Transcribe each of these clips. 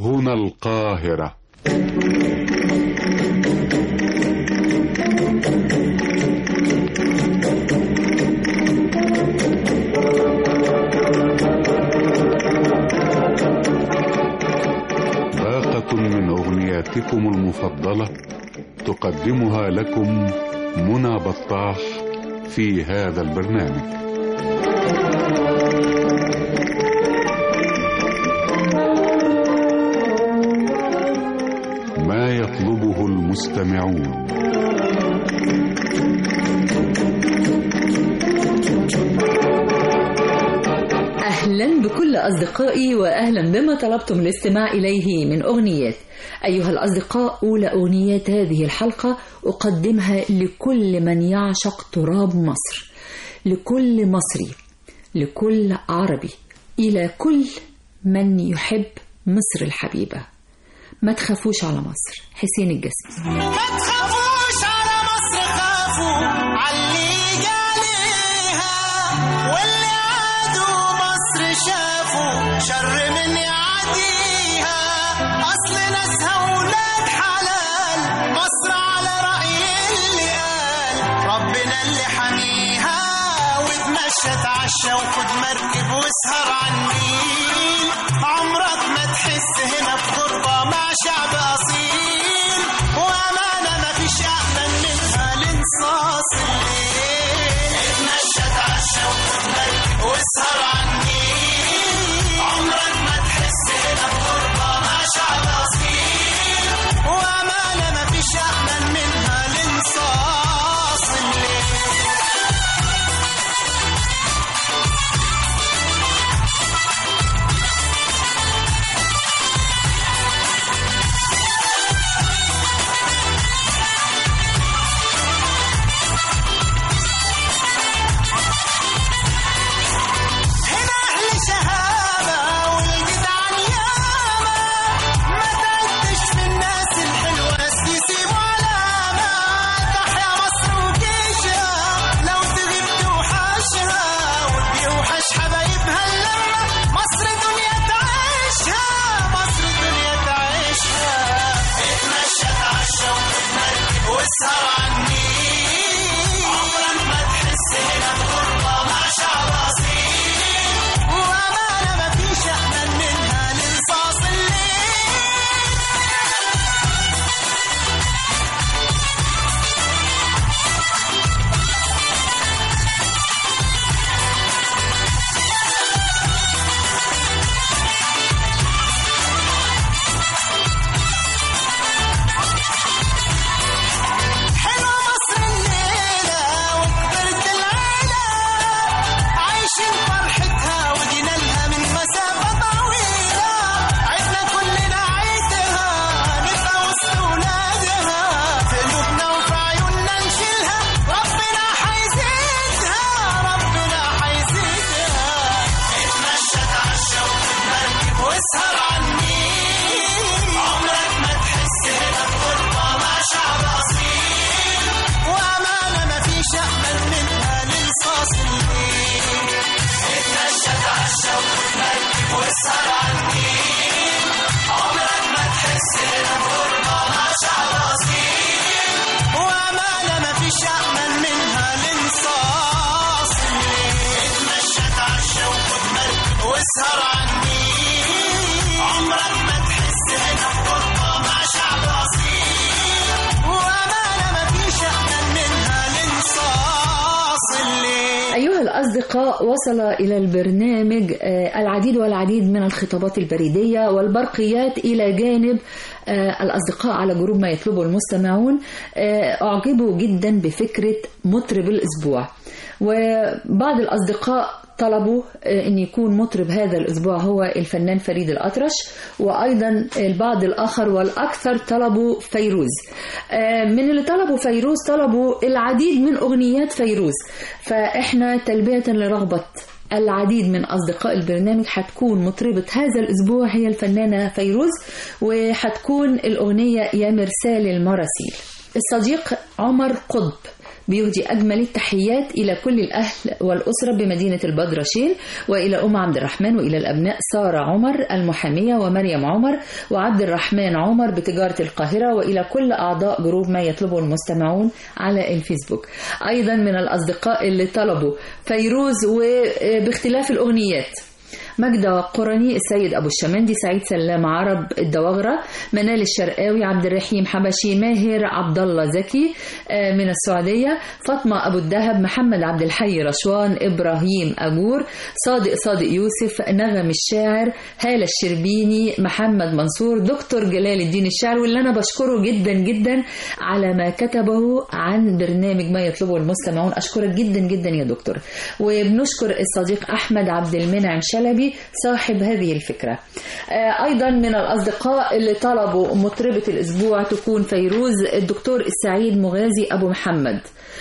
هنا القاهرة باقة من أغنياتكم المفضلة تقدمها لكم منى بطاح في هذا البرنامج ما يطلبه المستمعون أهلا بكل أصدقائي وأهلا بما طلبتم الاستماع إليه من أغنيات أيها الأصدقاء أولى أغنيات هذه الحلقة أقدمها لكل من يعشق تراب مصر لكل مصري لكل عربي إلى كل من يحب مصر الحبيبة ما تخافوش على مصر حسين الجسمي ما تخافوش على مصر خافوا علي عليها واللي عادوا مصر شافوا شر من يعديها اصل ناسها ولاد حلال مصر على رأي اللي قال ربنا اللي حميها واتمشى اتعشى وخد مركب واسهر على النيل عمرك ما تحس هنا بغربة مع شعب أصيل وأمانة ما فيش أأمن منها لانصاص الليل اتمشى اتعشى وخد مركب واسهر على النيل عمرك ما تحس هنا بغربة مع شعب أصيل وأمانة ما فيش أأمن منها لانصاص الليل هنا أهل شهامة والجدعان ياما ما تعدش في الناس الحلوة ناس يسيبوا علامة تحيا مصر وجيشها لو تغيب توحشها وبيوحش حبايبها اللمة مصر دنيا تعيشها مصر دنيا تعيشها اتمشى اتعشى وخد مركب واسهر على النيل عمرك ما تحس هنا بغربة مع شعب أصيل وأمانة ما فيش أحسن منها لانصاص الليل حلوة مصر الليلة وكبرت العيلة عايشين فرحتها ودينا لها من مسافة طويلة عدنا كلنا عيدها نبقى وسط ولادها في قلوبنا وفي عيوننا نشيلها ربنا حيزيدها ربنا حيزيدها اتمشى اتعشى وخد مركب واسهر على النيل عمرك ما تحس هنا بغربة مع شعب أصيل وأمانة ما فيش أأمن منها للصاص الليل اتمشى اتعشى وخد مركب واسهر على النيل عمرك ما تحس هنا بغربة مع شعب أصيل وأمانة ما فيش أأمن منها للصاص الليل اتمشى اتعشى وخد مركب واسهر على النيل عمرك ما تحس هنا بغربة مع شعب أصيل وأمانة ما فيش أأمن منها لانصاص الليل أيها الأصدقاء وصل إلى البرنامج آه، العديد والعديد من الخطابات البريدية والبرقيات إلى جانب آه، الأصدقاء على جروب ما يطلبه المستمعون آه، أعجبوا جدا بفكرة مطرب الأسبوع وبعض الأصدقاء طلبوا آه، أن يكون مطرب هذا الأسبوع هو الفنان فريد الأطرش وأيضا البعض الآخر والأكثر طلبوا فيروز آه، من اللي طلبوا فيروز طلبوا العديد من أغنيات فيروز فإحنا تلبية لرغبة العديد من أصدقاء البرنامج هتكون مطربة هذا الأسبوع هي الفنانة فيروز وهتكون الأغنية يا مرسال المراسيل الصديق عمر قطب بيهدي أجمل التحيات إلى كل الأهل والأسرة بمدينة البدرشين وإلى أم عبد الرحمن وإلى الأبناء سارة عمر المحامية ومريم عمر وعبد الرحمن عمر بتجارة القاهرة وإلى كل أعضاء جروب ما يطلبه المستمعون على الفيسبوك أيضا من الأصدقاء اللي طلبوا فيروز وباختلاف الأغنيات مجدة قرني السيد أبو الشمندي سعيد سلام عرب الدواغرة منال الشرقاوي عبد الرحيم حبشي ماهر عبد الله زكي آه، من السعودية فاطمة أبو الدهب محمد عبد الحي رشوان إبراهيم أجور صادق صادق يوسف نغم الشاعر هالة الشربيني محمد منصور دكتور جلال الدين الشاعر واللي أنا بشكره جدا جدا على ما كتبه عن برنامج ما يطلبه المستمعون أشكرك جدا جدا يا دكتور وبنشكر الصديق أحمد عبد المنعم شلبي صاحب هذه الفكرة آه، أيضا من الأصدقاء اللي طلبوا مطربة الأسبوع تكون فيروز الدكتور السعيد مغازي أبو محمد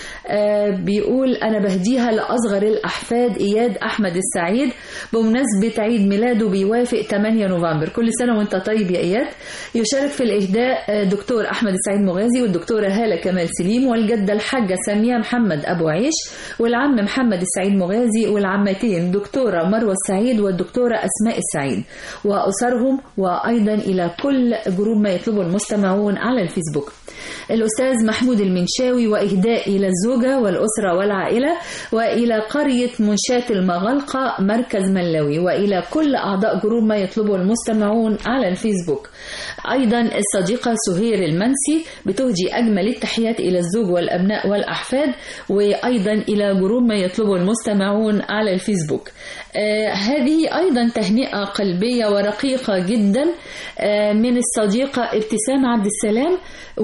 آه، بيقول أنا بهديها لأصغر الأحفاد إياد أحمد السعيد بمناسبة عيد ميلاده بيوافق 8 نوفمبر كل سنة وانت طيب يا إياد يشارك في الإهداء آه، دكتور أحمد السعيد مغازي والدكتورة هالة كمال سليم والجدة الحاجة سامية محمد أبو عيش والعم محمد السعيد مغازي والعمتين دكتورة مروة السعيد والدكتورة أسماء السعيد وأسرهم وأيضا إلى كل جروب ما يطلبه المستمعون على الفيسبوك الأستاذ محمود المنشاوي وإهداء إلى الزوجة والأسرة والعائلة وإلى قرية منشاة المغلقة مركز ملاوي وإلى كل أعضاء جروب ما يطلبه المستمعون على الفيسبوك أيضا الصديقة سهير المنسي بتهدي أجمل التحيات إلى الزوج والأبناء والأحفاد وأيضا إلى جروب ما يطلبه المستمعون على الفيسبوك آه هذه أيضا تهنئة قلبية ورقيقة جدا آه من الصديقة ابتسام عبد السلام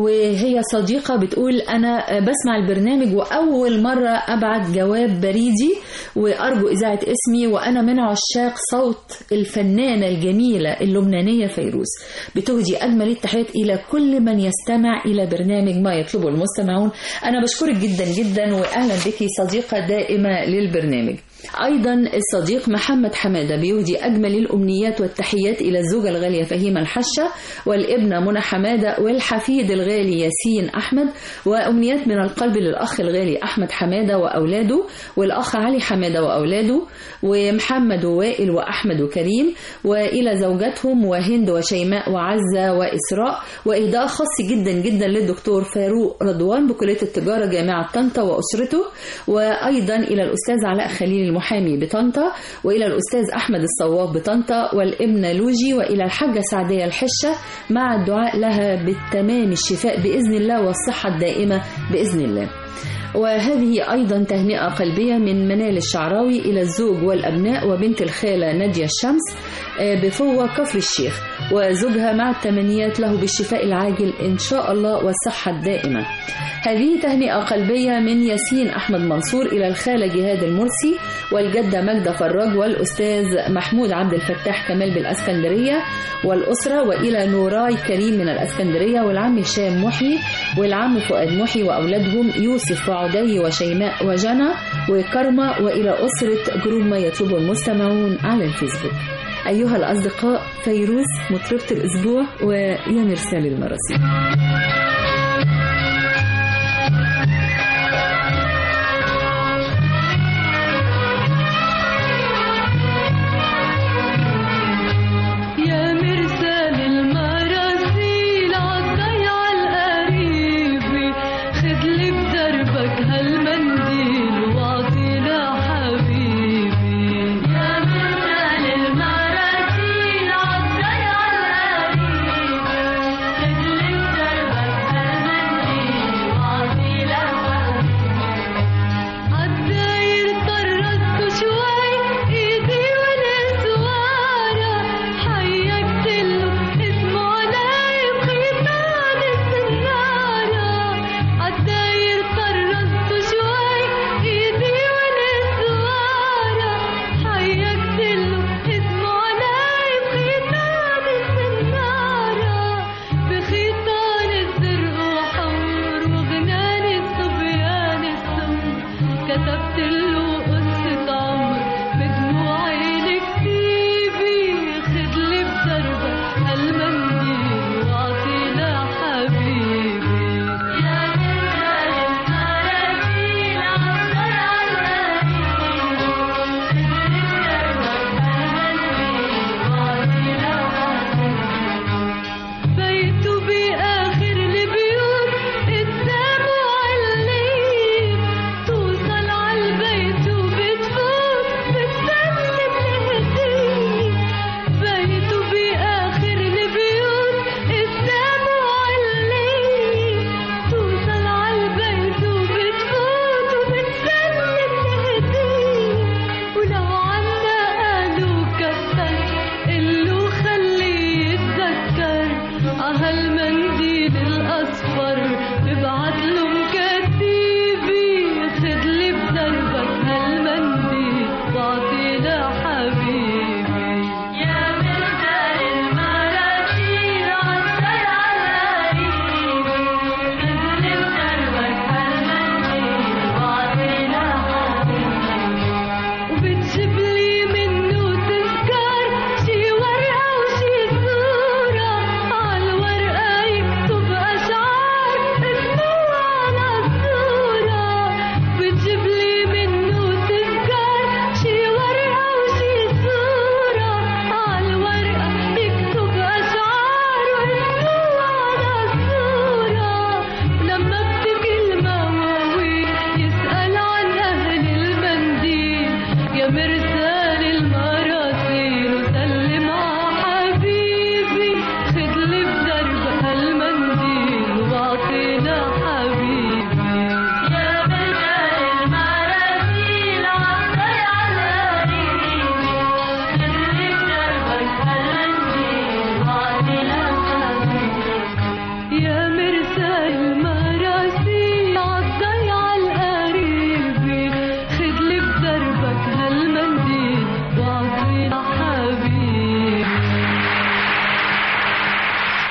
وهي صديقة بتقول أنا بسمع البرنامج وأول مرة أبعت جواب بريدي وأرجو إذاعة اسمي وأنا من عشاق صوت الفنانة الجميلة اللبنانية فيروز بتهدي أجمل التحيات إلى كل من يستمع إلى برنامج ما يطلبه المستمعون أنا بشكرك جدا جدا وأهلا بك صديقة دائمة للبرنامج أيضا الصديق محمد حمادة بيهدي أجمل الأمنيات والتحيات إلى الزوجة الغالية فهيمة الحشة والابنة منى حمادة والحفيد الغالي ياسين أحمد وأمنيات من القلب للأخ الغالي أحمد حمادة وأولاده والأخ علي حمادة وأولاده ومحمد ووائل وأحمد وكريم وإلى زوجاتهم وهند وشيماء وعزة وإسراء وإهداء خاص جدا جدا للدكتور فاروق رضوان بكلية التجارة جامعة طنطا وأسرته وأيضا إلى الأستاذ علاء خليل المحامي بطنطا وإلى الأستاذ أحمد الصواف بطنطا والابنة لوجي وإلى الحاجة سعدية الحشة مع الدعاء لها بالتمام الشفاء بإذن الله والصحة الدائمة بإذن الله وهذه أيضا تهنئة قلبية من منال الشعراوي إلى الزوج والأبناء وبنت الخالة نادية الشمس بفوة كفر الشيخ وزوجها مع التمنيات له بالشفاء العاجل إن شاء الله والصحة الدائمة هذه تهنئة قلبية من ياسين أحمد منصور إلى الخالة جهاد المرسي والجدة مجدة فراج والأستاذ محمود عبد الفتاح كمال بالأسكندرية والأسرة وإلى نوراي كريم من الأسكندرية والعم هشام محي والعم فؤاد محي وأولادهم يوسف وعدي وشيماء وجنى وكرمة وإلى أسرة جروب ما يطلبه المستمعون على الفيسبوك أيها الأصدقاء فيروز مطربة الأسبوع ويا مرسال المراسيل يا مرسال المراسيل عالضيعة القريبة خدلي بدربك هالمنديل واعطينا حبيبي يا مرسال المراسيل عالضيعة القريبة خدلي بدربك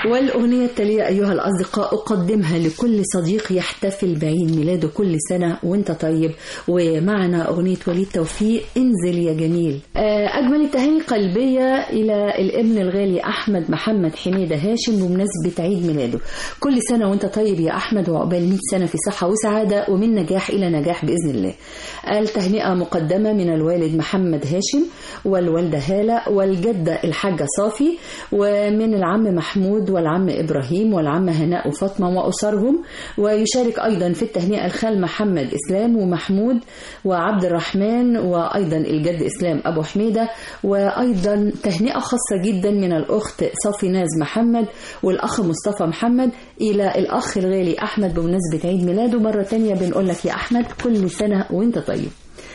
والأغنية التالية أيها الأصدقاء أقدمها لكل صديق يحتفل بعيد ميلاده كل سنة وانت طيب ومعنا أغنية وليد توفيق انزل يا جميل آه، أجمل التهاني قلبية إلى الابن الغالي أحمد محمد حميدة هاشم بمناسبة عيد ميلاده كل سنة وانت طيب يا أحمد وعقبال 100 سنة في صحة وسعادة ومن نجاح إلى نجاح بإذن الله التهنئة مقدمة من الوالد محمد هاشم والوالدة هالة والجدة الحاجة صافي ومن العم محمود والعم إبراهيم والعم هناء وفاطمة وأسرهم ويشارك أيضا في التهنئة الخال محمد إسلام ومحمود وعبد الرحمن وأيضا الجد إسلام أبو حميدة وأيضا تهنئة خاصة جدا من الأخت صافي ناز محمد والأخ مصطفى محمد إلى الأخ الغالي أحمد بمناسبة عيد ميلاده مرة تانية بنقول لك يا أحمد كل سنة وانت طيب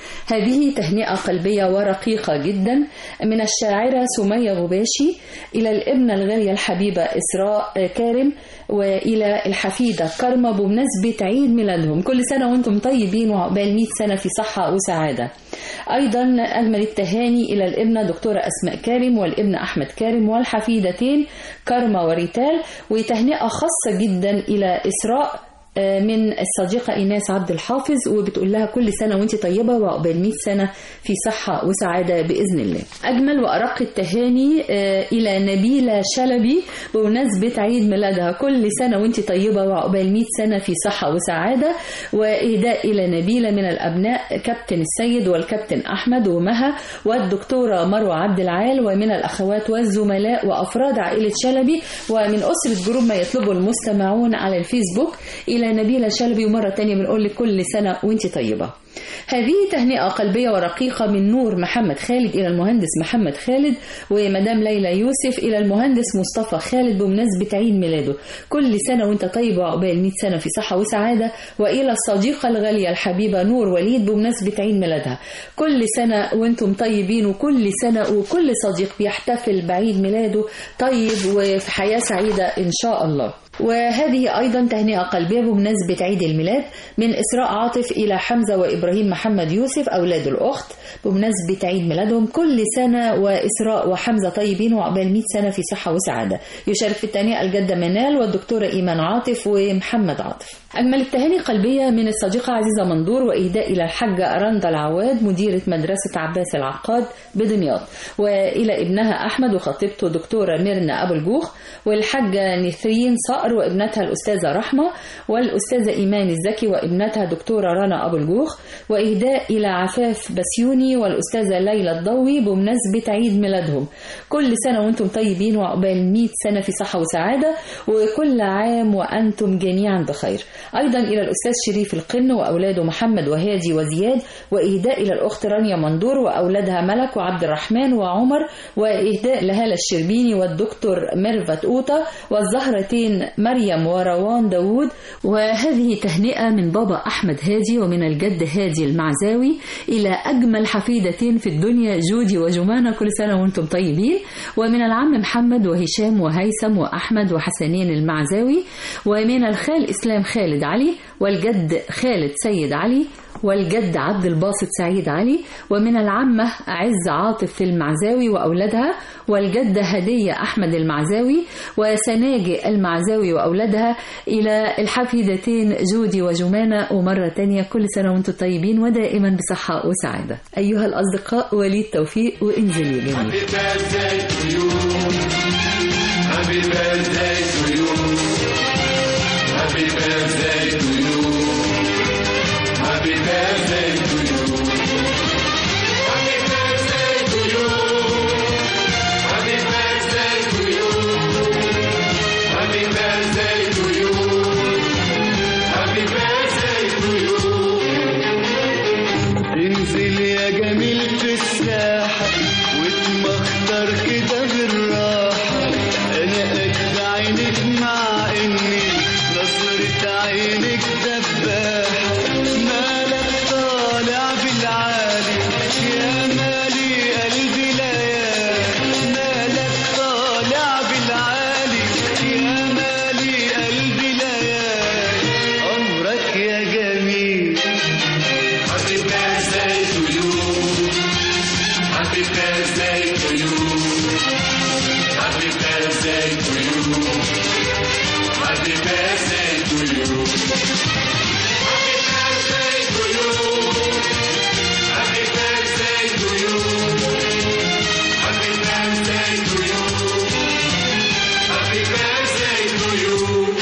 هذه تهنئة قلبية ورقيقة جدا من الشاعرة سمية غباشي إلى الابنة الغالية الحبيبة إسراء كارم وإلى الحفيدة كرمة بمناسبة عيد ميلادهم كل سنة وانتم طيبين وعقبال 100 سنة في صحة وسعادة أيضا أجمل التهاني إلى الابنة دكتورة أسماء كارم والابن أحمد كارم والحفيدتين كرمة وريتال وتهنئة خاصة جدا إلى إسراء من الصديقة إيناس عبد الحافظ وبتقول لها كل سنة وانت طيبة وعقبال 100 سنة في صحة وسعادة بإذن الله أجمل وأرق التهاني آه، إلى نبيلة شلبي بمناسبة عيد ميلادها كل سنة وانت طيبة وعقبال 100 سنة في صحة وسعادة وإهداء إلى نبيلة من الأبناء كابتن السيد والكابتن أحمد ومها والدكتورة مروة عبد العال ومن الأخوات والزملاء وأفراد عائلة شلبي ومن أسرة جروب ما يطلبه المستمعون على الفيسبوك إلى نبيلة شلبي ومرة تانية بنقول لك كل سنة وانت طيبة هذه تهنئة قلبية ورقيقة من نور محمد خالد إلى المهندس محمد خالد ومدام ليلى يوسف إلى المهندس مصطفى خالد بمناسبة عيد ميلاده كل سنة وانت طيب وعقبال 100 سنة في صحة وسعادة وإلى الصديقة الغالية الحبيبة نور وليد بمناسبة عيد ميلادها كل سنة وانتم طيبين وكل سنة وكل صديق بيحتفل بعيد ميلاده طيب وفي حياة سعيدة إن شاء الله وهذه أيضا تهنئة قلبية بمناسبة عيد الميلاد من إسراء عاطف إلى حمزة وإبراهيم محمد يوسف أولاد الأخت بمناسبة عيد ميلادهم كل سنة وإسراء وحمزة طيبين وعقبال 100 سنة في صحة وسعادة يشارك في التهنئة الجدة منال والدكتورة إيمان عاطف ومحمد عاطف أجمل التهاني قلبية من الصديقة عزيزة منظور وإهداء إلى الحاجة رندا العواد مديرة مدرسة عباس العقاد بدمياط وإلى ابنها أحمد وخطيبته دكتورة ميرنا أبو الجوخ والحاجة نثرين صقر وابنتها الأستاذة رحمة والأستاذة إيمان الزكي وابنتها دكتورة رنا أبو الجوخ وإهداء إلى عفاف بسيوني والأستاذة ليلى الضوي بمناسبة عيد ميلادهم كل سنة وأنتم طيبين وعقبال 100 سنة في صحة وسعادة وكل عام وأنتم جميعا بخير أيضا إلى الأستاذ شريف القن وأولاده محمد وهادي وزياد وإهداء إلى الأخت رانيا مندور وأولادها ملك وعبد الرحمن وعمر وإهداء لهالة الشربيني والدكتور ميرفت أوطة والزهرتين مريم وروان داوود وهذه تهنئة من بابا أحمد هادي ومن الجد هادي المعزاوي إلى أجمل حفيدتين في الدنيا جودي وجمانة كل سنة وأنتم طيبين ومن العم محمد وهشام وهيثم وأحمد وحسنين المعزاوي ومن الخال إسلام خالد علي والجد خالد سيد علي والجد عبد الباسط سعيد علي ومن العمة عز عاطف في المعزاوي وأولادها والجدة هدية أحمد المعزاوي وسناجي المعزاوي وأولادها إلى الحفيدتين جودي وجمانة ومرة تانية كل سنة وانتم طيبين ودائما بصحة وسعادة أيها الأصدقاء وليد توفيق وإنزل يا جميل انزل يا جميل في الساحة واتمخطر كده بالراحة أنا قد عينك مع إني نظرة عينك دباحة مالك طالع بالعالي يا مالي قلبي ليالي مالك طالع بالعالي يا مالي قلبي ليالي عمرك يا جميل Happy birthday to you. Happy birthday to you. حبال زي الطيور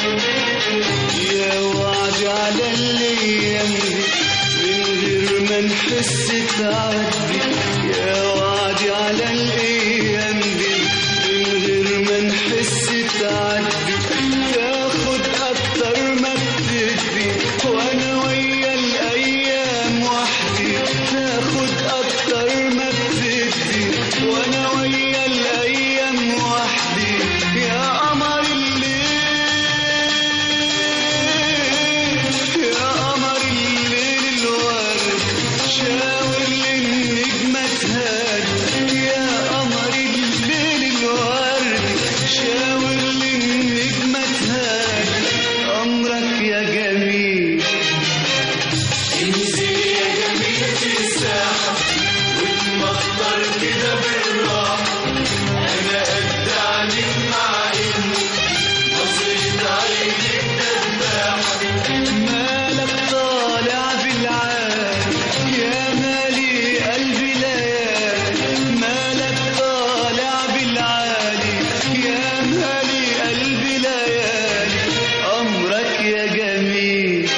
يا وعد على الايام دي من غير ما نحس تعدي يا وعد على الايام دي من غير ما نحس تعدي تاخد اكتر ما بتدي وانا ويا الايام وحدي تاخد اكتر ما بتدي وانا ويا الايام وحدي يا قمر الليل يا قمر الليل الورد شاور للنجمة تهدي يا قمر الليل الورد شاور للنجمة تهدي أمرك يا جميل انزل يا جميل في الساحة واتمخطر كده بالراحة أنا قد عليك مع إني نظرة عينك دباحة مالك طالع بالعالي يا مالي قلبي ليالي مالك طالع بالعالي يا مالي قلبي ليالي أمرك يا جميل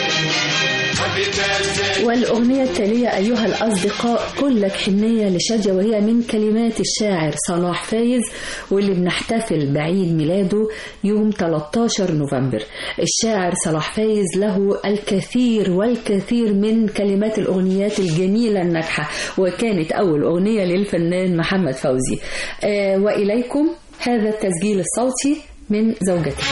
والأغنية التالية أيها الأصدقاء كلك حنية لشادية وهي من كلمات الشاعر صلاح فايز واللي بنحتفل بعيد ميلاده يوم 13 نوفمبر الشاعر صلاح فايز له الكثير والكثير من كلمات الأغنيات الجميلة الناجحة وكانت أول أغنية للفنان محمد فوزي آه وإليكم هذا التسجيل الصوتي من زوجته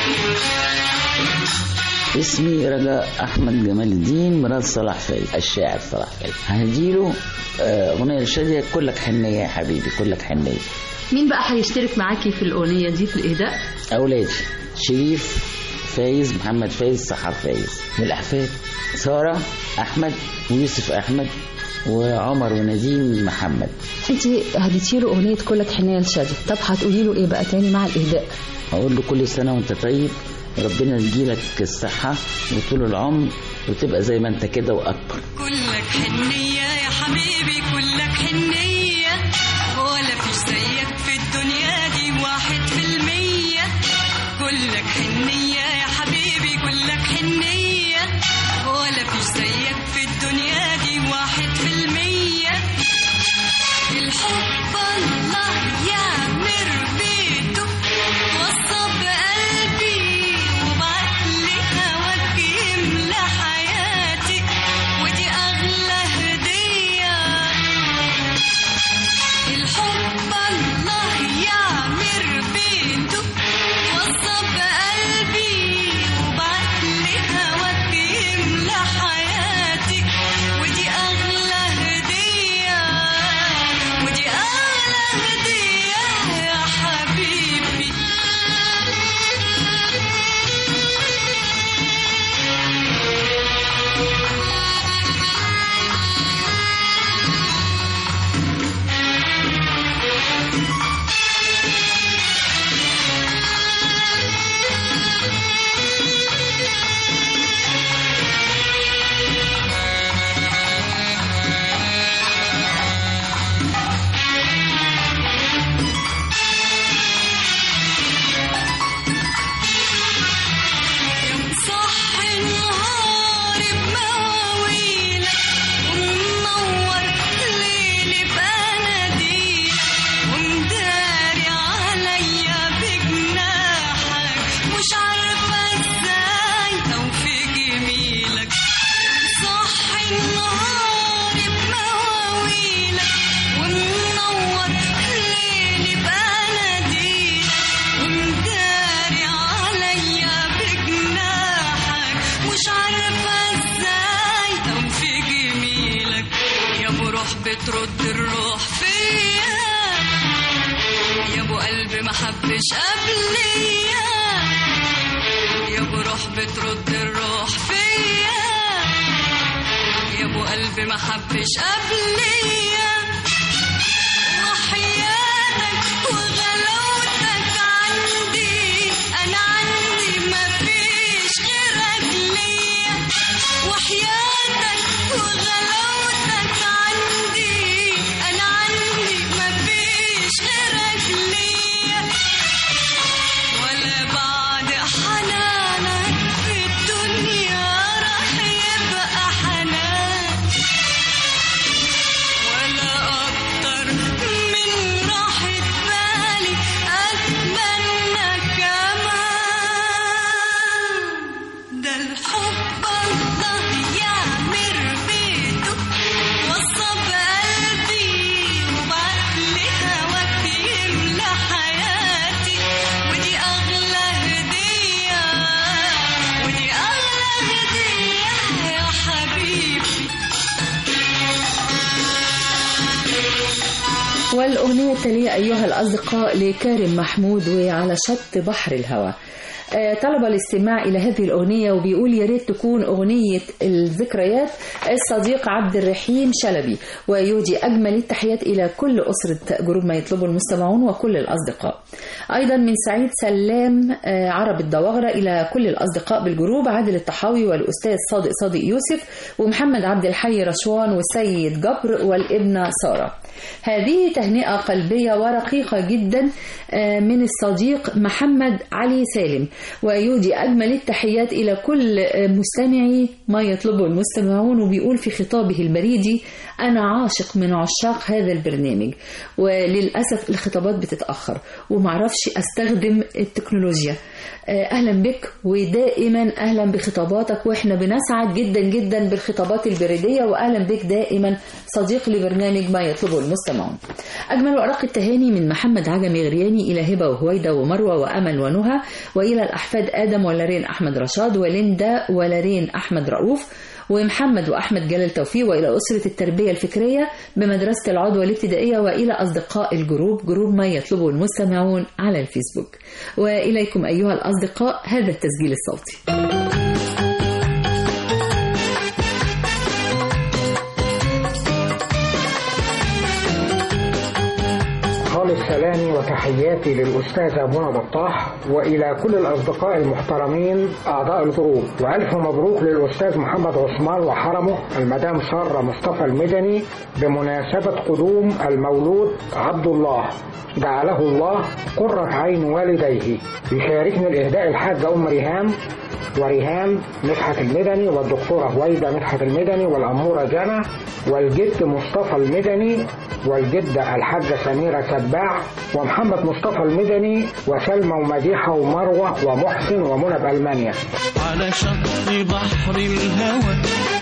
اسمي رجاء احمد جمال الدين مراد صلاح فايز الشاعر صلاح فايز هديله آه، اغنيه لشاديه كلك حنيه يا حبيبي كلك حنيه مين بقى هيشترك معاكي في الأغنية دي في الإهداء؟ اولادي شريف فايز محمد فايز سحر فايز والاحفاد ساره احمد ويوسف احمد وعمر ونديم محمد انت هديتي له أغنية كلك حنية لشادي طب هتقولي له إيه بقى تاني مع الإهداء؟ اقول له كل سنه وانت طيب ربنا يديلك الصحه وطول العمر وتبقى زي ما انت كده واكبر كلك حنية يا حبيبي كلك حنية ولا فيش زيك في الدنيا دي واحد في المية كلك حنية يا حبيبي كلك حنية ولا فيش زيك في الدنيا دي واحد في المية الحب الله يعمر بيته وصى بقلبي وبعقلي هواك يملى حياتي ودي أغلى هدية الحب الله يعمر بيته وصى بقلبي وبعقلي هواك يملى حياتي ودي أغلى هدية ودي أغلى هدية يا حبيبي صح النهار بمواويلك ومنور ليلي بأناديلك ومداري عليا بجناحك مش عارفة ازاي توفيق جميلك صح النهار بمواويلك ومنور ليلي بأناديلك ومداري عليا بجناحك مش عارفة ازاي توفيق جميلك يا ابو روح بترد الروح فيا يا ابو قلب ما حبش قبليا يا ابو روح بترد الروح فيا يا ابو قلب ما حبش قبليا وحياتك وغلاوتك عندي انا عندي ما فيش غيرك ليا وحياتك وغلاوتك عندي انا عندي ما فيش غيرك ليا الأغنية التالية أيها الأصدقاء لكارم محمود وعلى شط بحر الهوى آه، طلب الاستماع إلى هذه الأغنية وبيقول يا ريت تكون أغنية الذكريات الصديق عبد الرحيم شلبي ويهدي أجمل التحيات إلى كل أسرة جروب ما يطلبه المستمعون وكل الأصدقاء أيضا من سعيد سلام آه، عرب الدواغرة إلى كل الأصدقاء بالجروب عادل الطحاوي والأستاذ صادق صادق يوسف ومحمد عبد الحي رشوان والسيد جبر والابنة سارة هذه تهنئة قلبية ورقيقة جدا آه، من الصديق محمد علي سالم ويودي أجمل التحيات إلى كل آه، مستمعي ما يطلبه المستمعون وبيقول في خطابه البريدي أنا عاشق من عشاق هذا البرنامج وللأسف الخطابات بتتأخر ومعرفش أستخدم التكنولوجيا آه، أهلا بك ودائما أهلا بخطاباتك وإحنا بنسعد جدا جدا بالخطابات البريدية وأهلا بك دائما صديق لبرنامج ما يطلبه المستمعون أجمل ورق التهاني من محمد عجمي غرياني إلى هبة وهويدة ومروة وأمل ونهى وإلى الأحفاد آدم ولارين أحمد رشاد وليندا ولارين أحمد رؤوف ومحمد وأحمد جلال توفيق وإلى أسرة التربية الفكرية بمدرسة العضوة الابتدائية وإلى أصدقاء الجروب جروب ما يطلبه المستمعون على الفيسبوك وإليكم أيها الأصدقاء هذا التسجيل الصوتي خالص سلامي وتحياتي للأستاذة منى بطاح وإلى كل الأصدقاء المحترمين أعضاء الجروب وألف مبروك للأستاذ محمد عثمان وحرمه المدام سارة مصطفى المدني بمناسبة قدوم المولود عبد الله جعله الله قرة عين والديه يشاركني الإهداء الحاجة أم ريهام وريهام مدحت المدني والدكتورة هويدة مدحت المدني والأمورة جنى والجد مصطفى المدني والجدة الحاجة سميرة سباع ومحمد مصطفى المدني وسلمى ومديحة ومروة ومحسن ومنى بألمانيا على شط بحر الهوى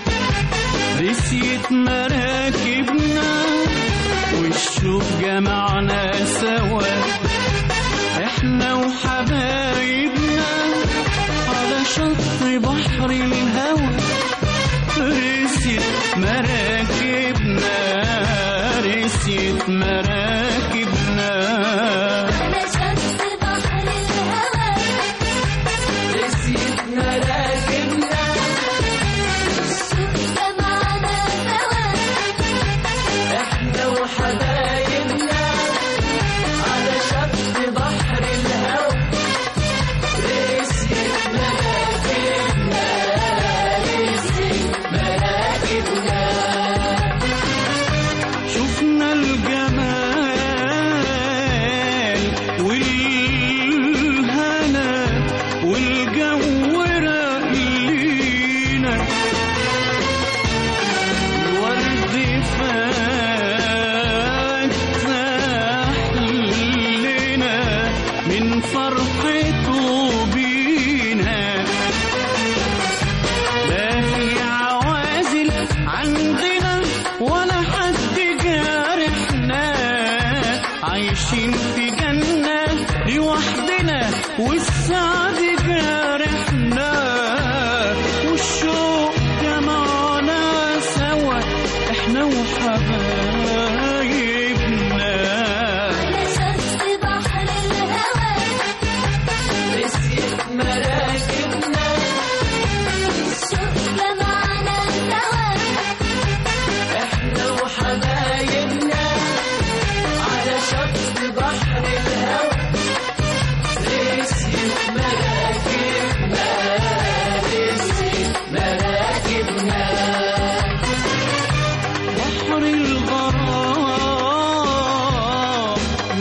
رسيت مراكبنا والشوق جمعنا سوا احنا وحبايبنا على شط بحر الهوى رسيت مراكبنا رسيت مراكبنا على شط بحر الهوى رسيت مراكبنا الشوق جمعنا سوا احنا وحبايبنا على شط بحر الهوى رسيت مراكبنا رسيت مراكبنا شفنا الجمال والهنا والجو راقينا الورد فتح لنا من فرحته بينا لا في عوازل عندنا ولا حد جارحنا عايشين في جنة لوحدنا والسعد جارحنا والشوق جمعنا سوا احنا وحبايبنا على شط بحر الهوى رسيت مراكبنا الشوق جمعنا سوا احنا وحبايبنا على شط بحر الهوى رسيت مراكبنا رسيت مراكبنا بحر الغرام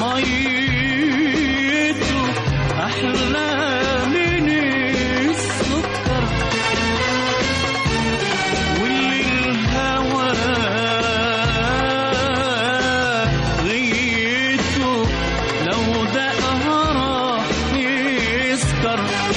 ميته أحلى من السكر واللي الهوى غيته لو دقها راح يسكر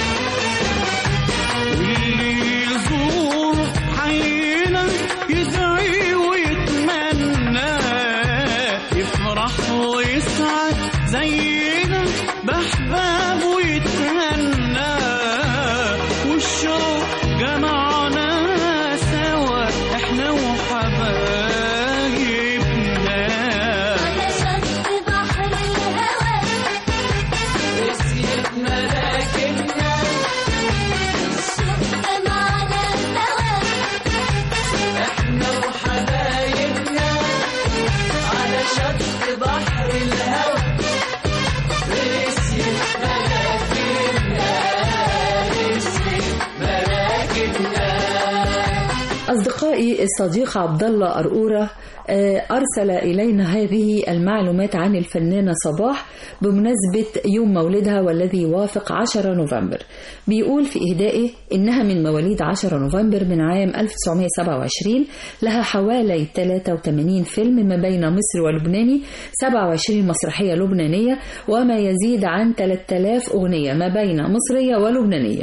واللي يزور حينا يدعي ويتمنى يفرح ويسعد زينا بأحبابه يتهنى والشوق جمعنا سوا احنا وحبايبنا على شط أصدقائي الصديق عبد الله أرقورة آه، أرسل إلينا هذه المعلومات عن الفنانة صباح بمناسبة يوم مولدها والذي يوافق 10 نوفمبر بيقول في إهدائه إنها من مواليد 10 نوفمبر من عام 1927 لها حوالي 83 فيلم ما بين مصر ولبناني 27 مسرحية لبنانية وما يزيد عن 3000 أغنية ما بين مصرية ولبنانية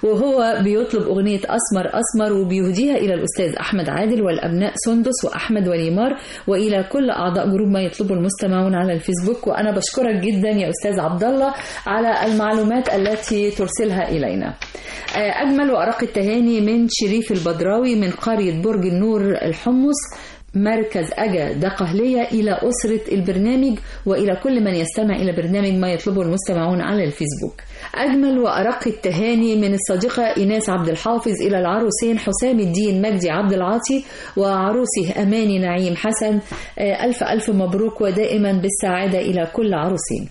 وهو بيطلب أغنية أسمر أسمر وبيهديها إلى الأستاذ أحمد عادل والأبناء سندس وأحمد وليمار وإلى كل أعضاء جروب ما يطلبه المستمعون على الفيسبوك وأنا بشكرك جدا يا أستاذ عبد الله على المعلومات التي ترسلها إلينا آه، أجمل وأرق التهاني من شريف البدراوي من قرية برج النور الحمص مركز أجا دقهلية إلى أسرة البرنامج وإلى كل من يستمع إلى برنامج ما يطلبه المستمعون على الفيسبوك أجمل وأرق التهاني من الصديقة إيناس عبد الحافظ إلى العروسين حسام الدين مجدي عبد العاطي وعروسه أماني نعيم حسن آه، ألف ألف مبروك ودائما بالسعادة إلى كل عروسين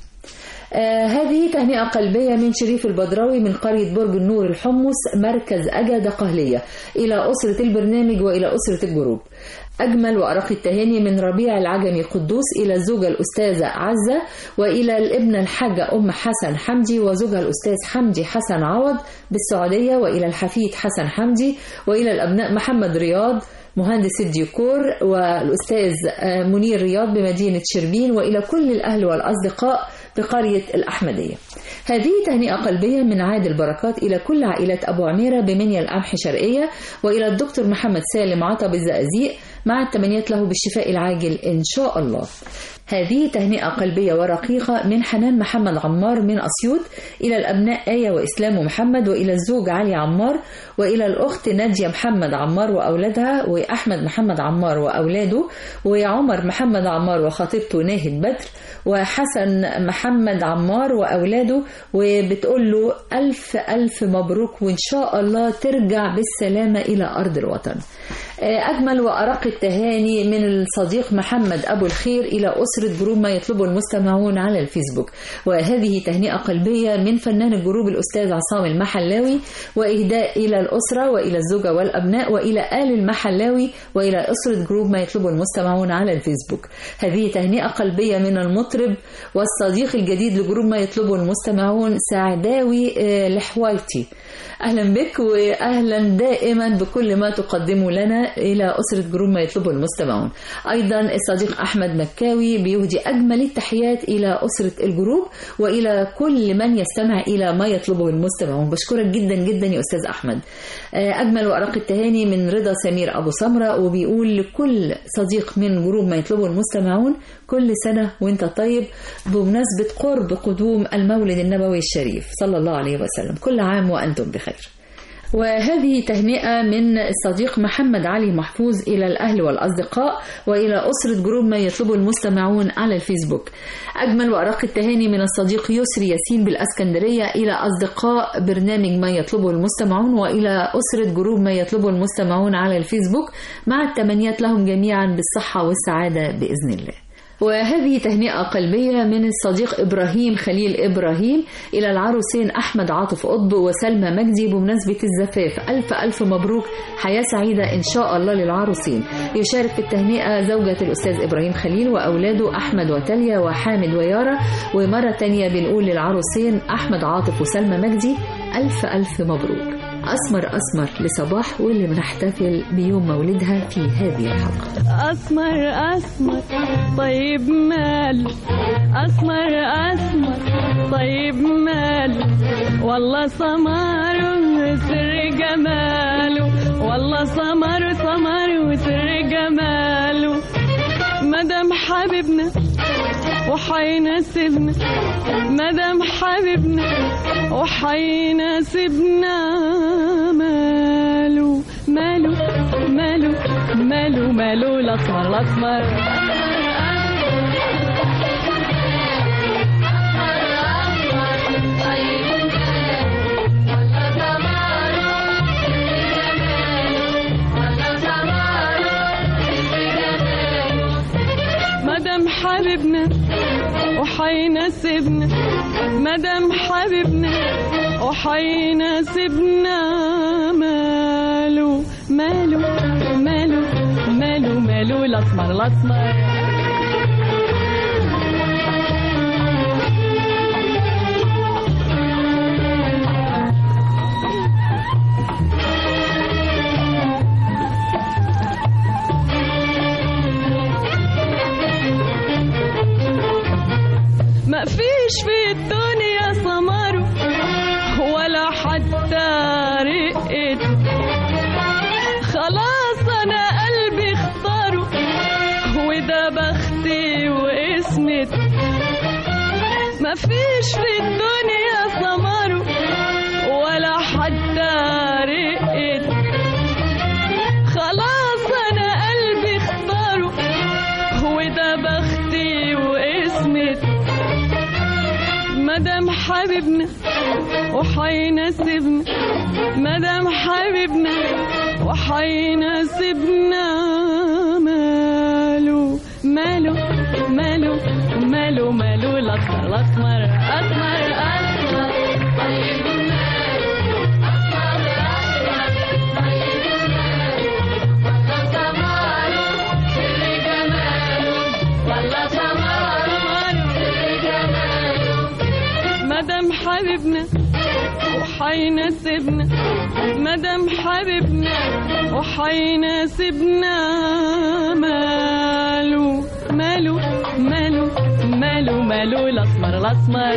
آه هذه تهنئة قلبية من شريف البدراوي من قرية برج النور الحمص مركز أجا دقهلية إلى أسرة البرنامج وإلى أسرة الجروب أجمل وأرق التهاني من ربيع العجمي قدوس إلى الزوجة الأستاذة عزة وإلى الابنة الحاجة أم حسن حمدي وزوجها الأستاذ حمدي حسن عوض بالسعودية وإلى الحفيد حسن حمدي وإلى الأبناء محمد رياض مهندس الديكور والأستاذ آه، منير رياض بمدينة شربين وإلى كل الأهل والأصدقاء بقرية الأحمدية هذه تهنئة قلبية من عادل بركات إلى كل عائلة أبو عميرة بمنيا القمح شرقية وإلى الدكتور محمد سالم عطب الزقازيق مع التمنيات له بالشفاء العاجل إن شاء الله هذه تهنئة قلبية ورقيقة من حنان محمد عمار من أسيوط إلى الأبناء آية وإسلام ومحمد وإلى الزوج علي عمار وإلى الأخت نادية محمد عمار وأولادها وأحمد محمد عمار وأولاده وعمر محمد عمار وخطيبته ناهد بدر وحسن محمد عمار وأولاده وبتقول له ألف ألف مبروك وإن شاء الله ترجع بالسلامة إلى أرض الوطن أجمل وأرق التهاني من الصديق محمد أبو الخير إلى أسرة جروب ما يطلبه المستمعون على الفيسبوك وهذه تهنئة قلبية من فنان الجروب الأستاذ عصام المحلاوي وإهداء إلى الأسرة وإلى الزوجة والأبناء وإلى آل المحلاوي وإلى أسرة جروب ما يطلبه المستمعون على الفيسبوك هذه تهنئة قلبية من المطرب والصديق الجديد لجروب ما يطلبه المستمعون سعداوي آه، لحوايتي أهلا بك وأهلا دائما بكل ما تقدمه لنا إلى أسرة جروب ما يطلبه المستمعون أيضا الصديق أحمد مكاوي بيهدي أجمل التحيات إلى أسرة الجروب وإلى كل من يستمع إلى ما يطلبه المستمعون بشكرك جدا جدا يا أستاذ أحمد آه، أجمل وأرق التهاني من رضا سمير أبو سمرة وبيقول لكل صديق من جروب ما يطلبه المستمعون كل سنة وانت طيب بمناسبة قرب قدوم المولد النبوي الشريف صلى الله عليه وسلم كل عام وأنتم بخير وهذه تهنئة من الصديق محمد علي محفوظ إلى الأهل والأصدقاء وإلى أسرة جروب ما يطلبه المستمعون على الفيسبوك أجمل وأرق التهاني من الصديق يسري ياسين بالأسكندرية إلى أصدقاء برنامج ما يطلبه المستمعون وإلى أسرة جروب ما يطلبه المستمعون على الفيسبوك مع التمنيات لهم جميعا بالصحة والسعادة بإذن الله وهذه تهنئة قلبية من الصديق إبراهيم خليل إبراهيم إلى العروسين أحمد عاطف قطب وسلمى مجدي بمناسبة الزفاف ألف ألف مبروك حياة سعيدة إن شاء الله للعروسين يشارك في التهنئة زوجة الأستاذ إبراهيم خليل وأولاده أحمد وتاليا وحامد ويارا ومرة تانية بنقول للعروسين أحمد عاطف وسلمى مجدي ألف ألف مبروك أسمر أسمر لصباح واللي بنحتفل بيوم مولدها في هذه الحلقة أسمر أسمر طيب مال أسمر أسمر طيب مال والله سمر وسر جماله والله سمر سمر وسر جماله مدام حبيبنا وحيناسبنا مدام حبيبنا وحيناسبنا ماله ماله ماله ماله ماله الأسمر الأسمر مدام حبيبنا وحيناسبنا مدام حبيبنا وحيناسبنا ماله ماله ماله الاسمر الاسمر ما فيش في الدنيا سمر ولا حتى رقت خلاص انا قلبي اختاره وده بختي واسمت ما فيش في الدنيا سمر ولا حتى رقت خلاص انا قلبي اختاره وده بختي واسمت مدام حبيبنا وحيناسبنا مدام حبيبنا وحيناسبنا ماله ماله ماله ماله ماله الأسمر الأسمر أسمر أسمر طيب مدام حبيبنا وحيناسبنا مدام حبيبنا وحيناسبنا ماله ماله ماله ماله ماله الأسمر الأسمر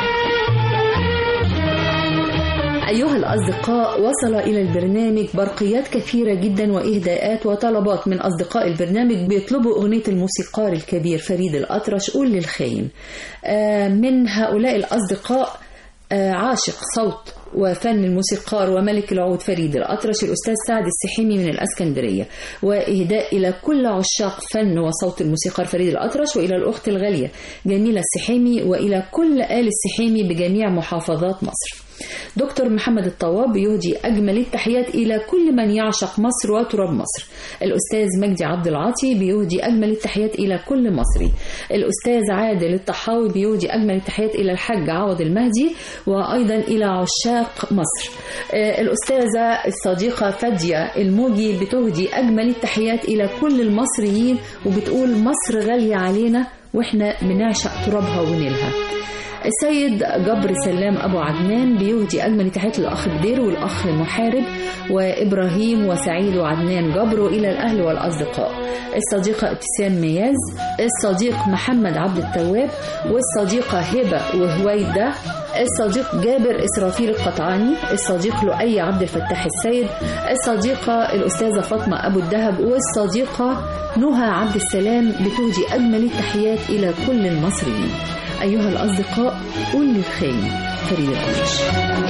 أيها الأصدقاء وصل إلى البرنامج برقيات كثيرة جدا وإهداءات وطلبات من أصدقاء البرنامج بيطلبوا أغنية الموسيقار الكبير فريد الأطرش قول للخاين آه، من هؤلاء الأصدقاء آه، عاشق صوت وفن الموسيقار وملك العود فريد الأطرش الأستاذ سعد السحيمي من الأسكندرية وإهداء إلى كل عشاق فن وصوت الموسيقار فريد الأطرش وإلى الأخت الغالية جميلة السحيمي وإلى كل آل السحيمي بجميع محافظات مصر دكتور محمد الطواب يهدي أجمل التحيات إلى كل من يعشق مصر وتراب مصر الأستاذ مجدي عبد العاطي بيهدي أجمل التحيات إلى كل مصري الأستاذ عادل الطحاوي بيهدي أجمل التحيات إلى الحاج عوض المهدي وأيضا إلى عشاق مصر آه، الأستاذة الصديقة فادية الموجي بتهدي أجمل التحيات إلى كل المصريين وبتقول مصر غالية علينا وإحنا بنعشق ترابها ونيلها السيد جبر سلام ابو عدنان بيهدي اجمل تحيات للاخ بدير والاخ محارب وابراهيم وسعيد وعدنان جبر الى الاهل والاصدقاء الصديقه ابتسام مياز الصديق محمد عبد التواب والصديقه هبه وهويده الصديق جابر إسرافيل القطعاني الصديق لؤي عبد الفتاح السيد الصديقة الأستاذة فاطمة أبو الدهب والصديقة نهى عبد السلام بتهدي أجمل التحيات إلى كل المصريين أيها الأصدقاء قول للخاين فريد الأطرش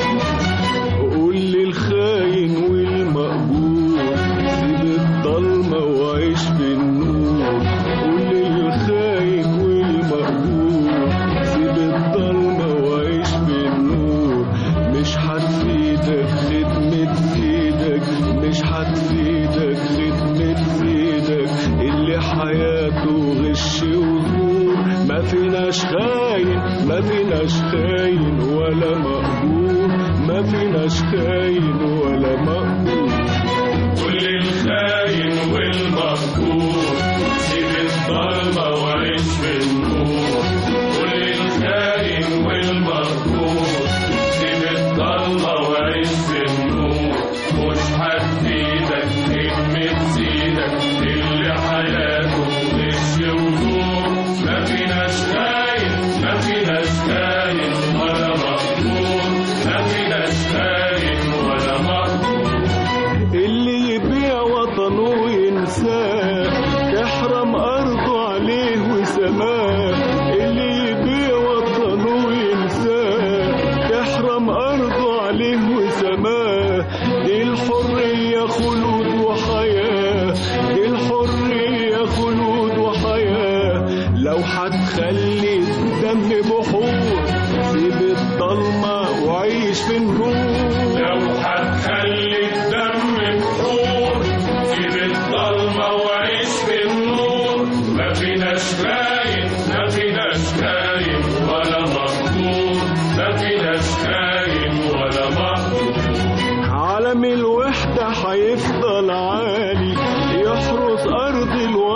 قول للخاين والمقبول سيب الضلمة وعيش في النور قول للخاين والمقبول سيب الضلمة وعيش في النور مش هتفيدك خدمة سيدك مش هتفيدك خدمة سيدك اللي حياته غش وزور ما فيناش خاين ما فيناش خاين ولا مقبول ما فيناش خاين ولا مقبول كل الخاين والمقبول سيب الضلمة وعيش في النور كل الخاين والمقبول سيب الضلمة وعيش في النور مش هتفيدك خدمة سيدك اللي حياته غش وزور ما فيناش خاين ما فيناش خاين ولا مقبول ما فيناش خاين ولا مقبول اللي يبيع وطنه وينساه تحرم أرضه عليه وسماه اللي يبيع وطنه وينساه تحرم أرضه عليه وسماه دي الحرية خلود وحياة دي الحرية خلود وحياة لو هتخلي الدم بحور سيب الضلمة وعيش في النور لو هتخلي الدم بحور سيب الضلمة وعيش في النور ما فيناش خاين ما فيناش خاين ولا مقبول ما فيناش خاين ولا مقبول عالم الوحدة هيفضل عالي يحرس أرض الوطن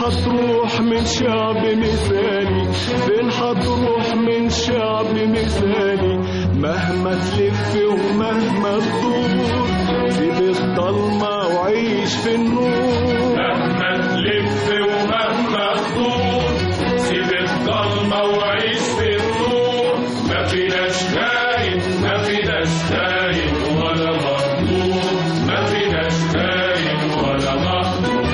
هتروح من شعب مثالي فين هتروح من شعب مثالي مهما تلف ومهما تدور سيب الضلمة وعيش في النور مهما تلف ومهما تدور سيب الضلمة وعيش في النور ما فيناش خاين ما فيناش خاين ولا مقدور ما فيناش خاين ولا مقدور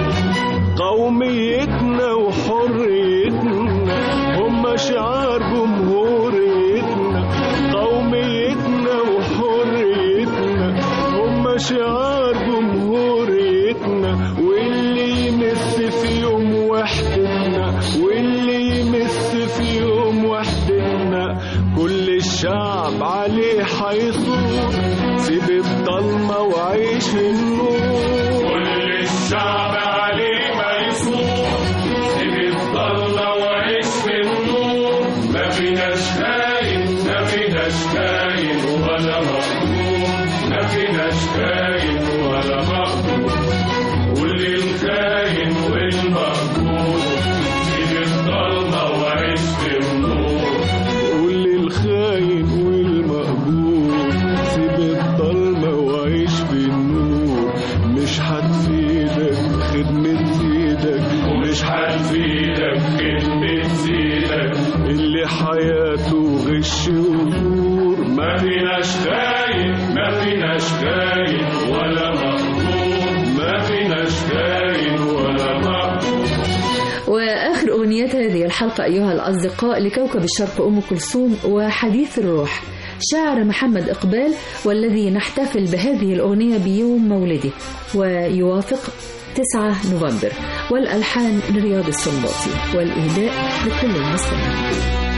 قوميتنا وحريتنا هم شعار جمهوريتنا قوميتنا وحريتنا هم شعار جمهوريتنا واللي يمس في يوم وحدتنا واللي يمس في يوم وحدتنا كل الشعب عليه حيصور سيب الضلمة وعيش في النور كل الشعب عليه ما يصور سيب الضلة وعيش في النور ما فيناش خاين ما فيناش خاين ولا مقدور ما فيناش خاين ولا مقدور واللي الخاين والمقدور سيب الضلة وعيش في النور قول للخاين والمقبول سيب الضلمة وعيش في النور مش هتفيدك خدمة ايدك ومش هتفيدك كلمة زيدك اللي حياته غش وزور ما فيناش خاين ما فيناش خاين ولا مقدور ما فيناش خاين ولا مقدور وآخر أغنيات هذه الحلقة أيها الأصدقاء لكوكب الشرق أم كلثوم وحديث الروح شاعر محمد إقبال والذي نحتفل بهذه الأغنية بيوم مولده ويوافق 9 نوفمبر والألحان لرياض السنباطي والإهداء لكل المستمعين